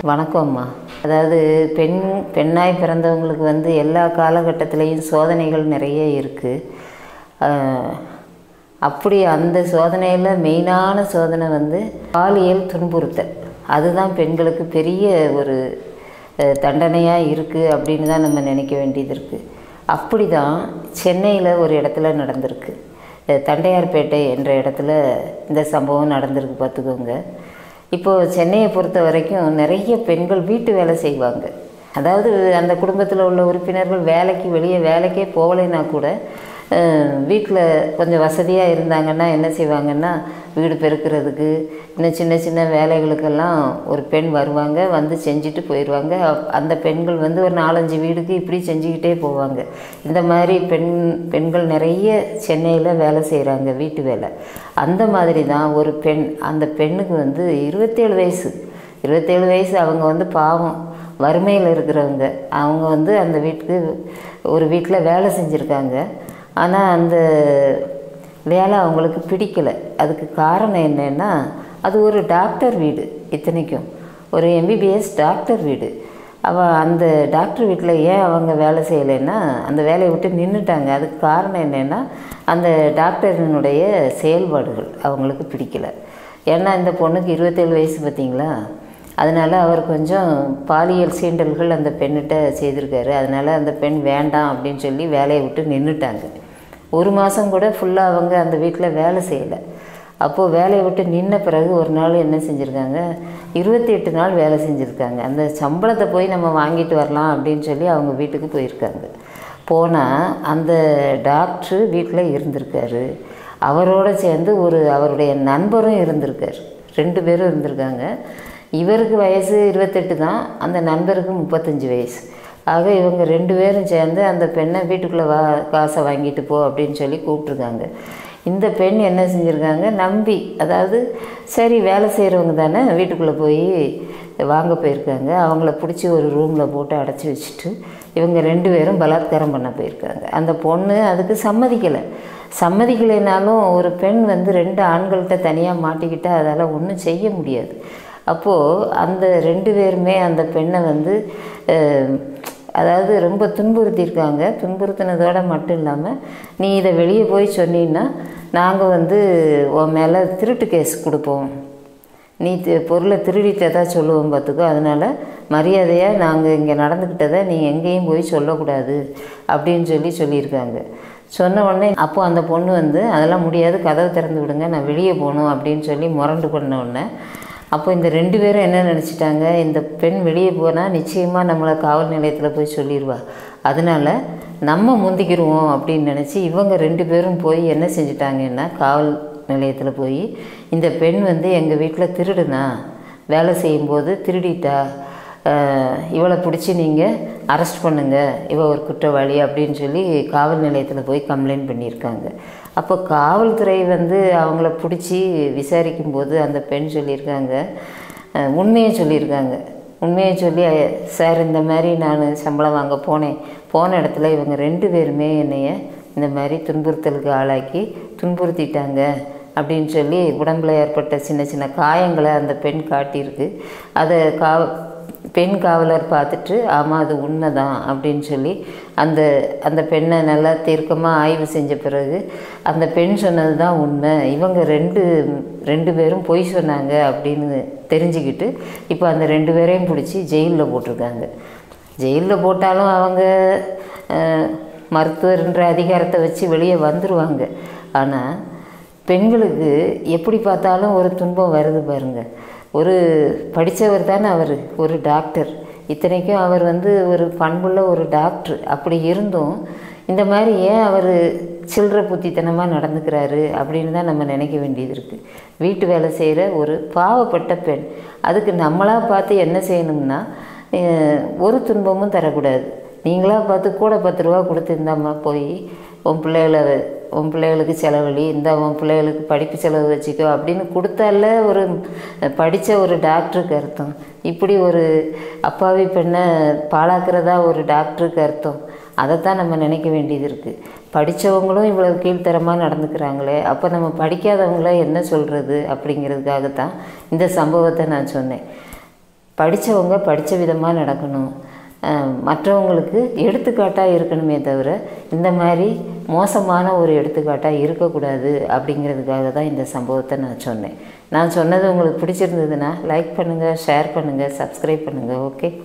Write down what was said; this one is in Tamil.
வணக்கம்மா அதாவது பெண் பெண்ணாய் பிறந்தவங்களுக்கு வந்து எல்லா காலகட்டத்திலையும் சோதனைகள் நிறைய இருக்குது அப்படி அந்த சோதனையில் மெயினான சோதனை வந்து பாலியல் துன்புறுத்தல் அதுதான் பெண்களுக்கு பெரிய ஒரு தண்டனையாக இருக்குது அப்படின்னு தான் நம்ம நினைக்க வேண்டியது இருக்குது அப்படி தான் சென்னையில் ஒரு இடத்துல நடந்திருக்கு அஹ் தண்டையார்பேட்டை என்ற இடத்துல இந்த சம்பவம் நடந்திருக்கு பார்த்துக்கோங்க இப்போது சென்னையை பொறுத்த வரைக்கும் நிறைய பெண்கள் வீட்டு வேலை செய்வாங்க அதாவது அந்த குடும்பத்தில் உள்ள உறுப்பினர்கள் வேலைக்கு வெளியே வேலைக்கே போகலைன்னா கூட வீட்டில் கொஞ்சம் வசதியாக இருந்தாங்கன்னா என்ன செய்வாங்கன்னா வீடு பெருக்கிறதுக்கு இன்னும் சின்ன சின்ன வேலைகளுக்கெல்லாம் ஒரு பெண் வருவாங்க வந்து செஞ்சுட்டு போயிடுவாங்க அப்- அந்த பெண்கள் வந்து ஒரு நாலஞ்சு வீடுக்கு இப்படி செஞ்சுக்கிட்டே போவாங்க இந்த மாதிரி பெண் பெண்கள் நிறைய சென்னையில் வேலை செய்கிறாங்க வீட்டு வேலை அந்த மாதிரி தான் ஒரு பெண் அந்த பெண்ணுக்கு வந்து இருபத்தேழு வயசு இருபத்தேழு வயசு அவங்க வந்து பாவம் வறுமையில் இருக்கிறவங்க அவங்க வந்து அந்த வீட்டுக்கு ஒரு வீட்டில் வேலை செஞ்சுருக்காங்க ஆனால் அந்த வேலை அவங்களுக்கு பிடிக்கல அதுக்கு காரணம் என்னன்னா அது ஒரு டாக்டர் வீடு இத்தனைக்கும் ஒரு எம்பிபிஎஸ் டாக்டர் வீடு அவள் அந்த டாக்டர் வீட்டில் ஏன் அவங்க வேலை செய்யலைன்னா அந்த வேலையை விட்டு நின்றுட்டாங்க அதுக்கு காரணம் என்னென்னா அந்த டாக்டரினுடைய செயல்பாடுகள் அவங்களுக்கு பிடிக்கல ஏன்னா இந்த பொண்ணுக்கு இருபத்தேழு வயசு பார்த்தீங்களா அதனால் அவர் கொஞ்சம் பாலியல் சீண்டல்கள் அந்த பெண்ணிட்ட செய்திருக்காரு அதனால் அந்த பெண் வேண்டாம் அப்படின்னு சொல்லி வேலையை விட்டு நின்றுட்டாங்க ஒரு மாதம் கூட ஃபுல்லாக அவங்க அந்த வீட்டில் வேலை செய்யலை அப்போது வேலையை விட்டு நின்ன பிறகு ஒரு நாள் என்ன செஞ்சுருக்காங்க இருபத்தி எட்டு நாள் வேலை செஞ்சுருக்காங்க அந்த சம்பளத்தை போய் நம்ம வாங்கிட்டு வரலாம் அப்படின்னு சொல்லி அவங்க வீட்டுக்கு போயிருக்காங்க போனால் அந்த டாக்டரு வீட்டில் இருந்திருக்காரு அவரோட சேர்ந்து ஒரு அவருடைய நண்பரும் இருந்திருக்கார் ரெண்டு பேரும் இருந்திருக்காங்க இவருக்கு வயசு இருபத்தெட்டு தான் அந்த நண்பருக்கு முப்பத்தஞ்சு வயசு ஆக இவங்க ரெண்டு பேரும் சேர்ந்து அந்த பெண்ணை வீட்டுக்குள்ளே வா காசை வாங்கிட்டு போ அப்படின்னு சொல்லி கூப்பிட்ருக்காங்க இந்த பெண் என்ன செஞ்சுருக்காங்க நம்பி அதாவது சரி வேலை செய்கிறவங்க தானே வீட்டுக்குள்ளே போய் வாங்க போயிருக்காங்க அவங்கள பிடிச்சி ஒரு ரூமில் போட்டு அடைச்சி வச்சுட்டு இவங்க ரெண்டு பேரும் பலாத்காரம் பண்ண போயிருக்காங்க அந்த பொண்ணு அதுக்கு சம்மதிக்கலை சம்மதிக்கலைனாலும் ஒரு பெண் வந்து ரெண்டு ஆண்கள்கிட்ட தனியாக மாட்டிக்கிட்டா அதால் ஒன்றும் செய்ய முடியாது அப்போது அந்த ரெண்டு பேருமே அந்த பெண்ணை வந்து அஹ், அதாவது ரொம்ப துன்புறுத்தியிருக்காங்க துன்புறுத்தினதோட மட்டும் இல்லாமல் நீ இதை வெளியே போய் சொன்னீன்னா நாங்கள் வந்து உன் மேலே திருட்டு கேஸ் கொடுப்போம் நீ தி- பொருளை திருடிட்டதா சொல்லுவோம் பார்த்துக்கோ அதனால் மரியாதையாக நாங்கள் இங்கே நடந்துக்கிட்டதை நீ எங்கேயும் போய் சொல்லக்கூடாது அப்படின்னு சொல்லி சொல்லியிருக்காங்க சொன்ன உடனே அப்போ அந்த பொண்ணு வந்து அதெல்லாம் முடியாது கதவை திறந்து விடுங்க நான் வெளியே போகணும் அப்படின்னு சொல்லி முரண்டு பண்ண உடனே அப்போ இந்த ரெண்டு பேரும் என்ன நினச்சிட்டாங்க இந்த பெண் வெளியே போனால் நிச்சயமாக நம்மளை காவல் நிலையத்தில் போய் சொல்லிடுவா அதனால் நம்ம முந்திக்கிடுவோம் அப்படின்னு நினச்சி இவங்க ரெண்டு பேரும் போய் என்ன செஞ்சிட்டாங்கன்னா காவல் நிலையத்தில் போய் இந்த பெண் வந்து எங்கள் வீட்டில் திருடுனா வேலை செய்யும்போது திருடிட்டா அஹ், இவளை பிடிச்சி நீங்கள் அரெஸ்ட் பண்ணுங்க இவ ஒரு குற்றவாளி அப்படின்னு சொல்லி காவல் நிலையத்தில் போய் கம்ப்ளைண்ட் பண்ணியிருக்காங்க அப்போ காவல்துறை வந்து அவங்கள பிடிச்சி விசாரிக்கும்போது அந்த பெண் சொல்லியிருக்காங்க அஹ், உண்மையை சொல்லியிருக்காங்க உண்மையை சொல்லி "அஹ், சார் இந்த மாதிரி நான் சம்பளம் வாங்க போனேன் போன இடத்துல இவங்க ரெண்டு பேருமே என்னைய இந்த மாதிரி துன்புறுத்தலுக்கு ஆளாக்கி துன்புறுத்திட்டாங்க அப்படின்னு சொல்லி உடம்புல ஏற்பட்ட சின்ன சின்ன காயங்களை அந்த பெண் காட்டியிருக்கு அதை காவ பெண் காவலர் பார்த்துட்டு ஆமாம் அது உண்மைதான் அப்படின்னு சொல்லி அந்த அந்த பெண்ணை நல்லா தீர்க்கமாக ஆய்வு செஞ்ச பிறகு அந்த பெண் சொன்னது தான் உண்மை இவங்க ரெண்டு ரெண்டு பேரும் பொய் சொன்னாங்க அப்படின்னு தெரிஞ்சுக்கிட்டு இப்போ அந்த ரெண்டு பேரையும் பிடிச்சி ஜெயிலில் போட்டிருக்காங்க ஜெயிலில் போட்டாலும் அவங்க அஹ், மருத்துவர்ன்ற அதிகாரத்தை வச்சு வெளியே வந்துடுவாங்க ஆனால் பெண்களுக்கு எப்படி பார்த்தாலும் ஒரு துன்பம் வருது பாருங்க ஒரு படித்தவர் தானே அவர் ஒரு டாக்டர் இத்தனைக்கும் அவர் வந்து ஒரு பண்புள்ள ஒரு டாக்டர் அப்படி இருந்தும் இந்த மாதிரி ஏன் அவர் சில்லற புத்தித்தனமாக நடந்துக்கிறாரு அப்படின்னு தான் நம்ம நினைக்க வேண்டியது இருக்குது வீட்டு வேலை செய்கிற ஒரு பாவப்பட்ட பெண் அதுக்கு நம்மளாக பார்த்து என்ன செய்யணும்னா அஹ், ஒரு துன்பமும் தரக்கூடாது நீங்களாக பார்த்து கூட பத்து ரூபா கொடுத்துருந்தாம்மா போய் உன் பிள்ளைகளை உன் பிள்ளைகளுக்கு செலவழி இந்த உன் பிள்ளைகளுக்கு படிப்பு செலவு வச்சுக்கோ அப்படின்னு கொடுத்தால ஒரு படித்த ஒரு டாக்டருக்கு அர்த்தம் இப்படி ஒரு அப்பாவி பெண்ணை பாழாக்குறதா ஒரு டாக்டருக்கு அர்த்தம் அதைத்தான் நம்ம நினைக்க வேண்டியது இருக்குது படித்தவங்களும் இவ்வளவு கீழ்த்தரமாக நடந்துக்கிறாங்களே அப்போ நம்ம படிக்காதவங்கள என்ன சொல்கிறது அப்படிங்கிறதுக்காகத்தான் இந்த சம்பவத்தை நான் சொன்னேன் படித்தவங்க படித்த விதமாக நடக்கணும் அஹ் மற்றவங்களுக்கு எடுத்துக்காட்டாக இருக்கணுமே தவிர இந்த மாதிரி மோசமான ஒரு எடுத்துக்காட்டாக இருக்கக்கூடாது அப்படிங்கிறதுக்காக தான் இந்த சம்பவத்தை நான் சொன்னேன் நான் சொன்னது உங்களுக்கு பிடிச்சிருந்ததுன்னா லைக் பண்ணுங்கள் ஷேர் பண்ணுங்கள் சப்ஸ்கிரைப் பண்ணுங்கள் ஓகே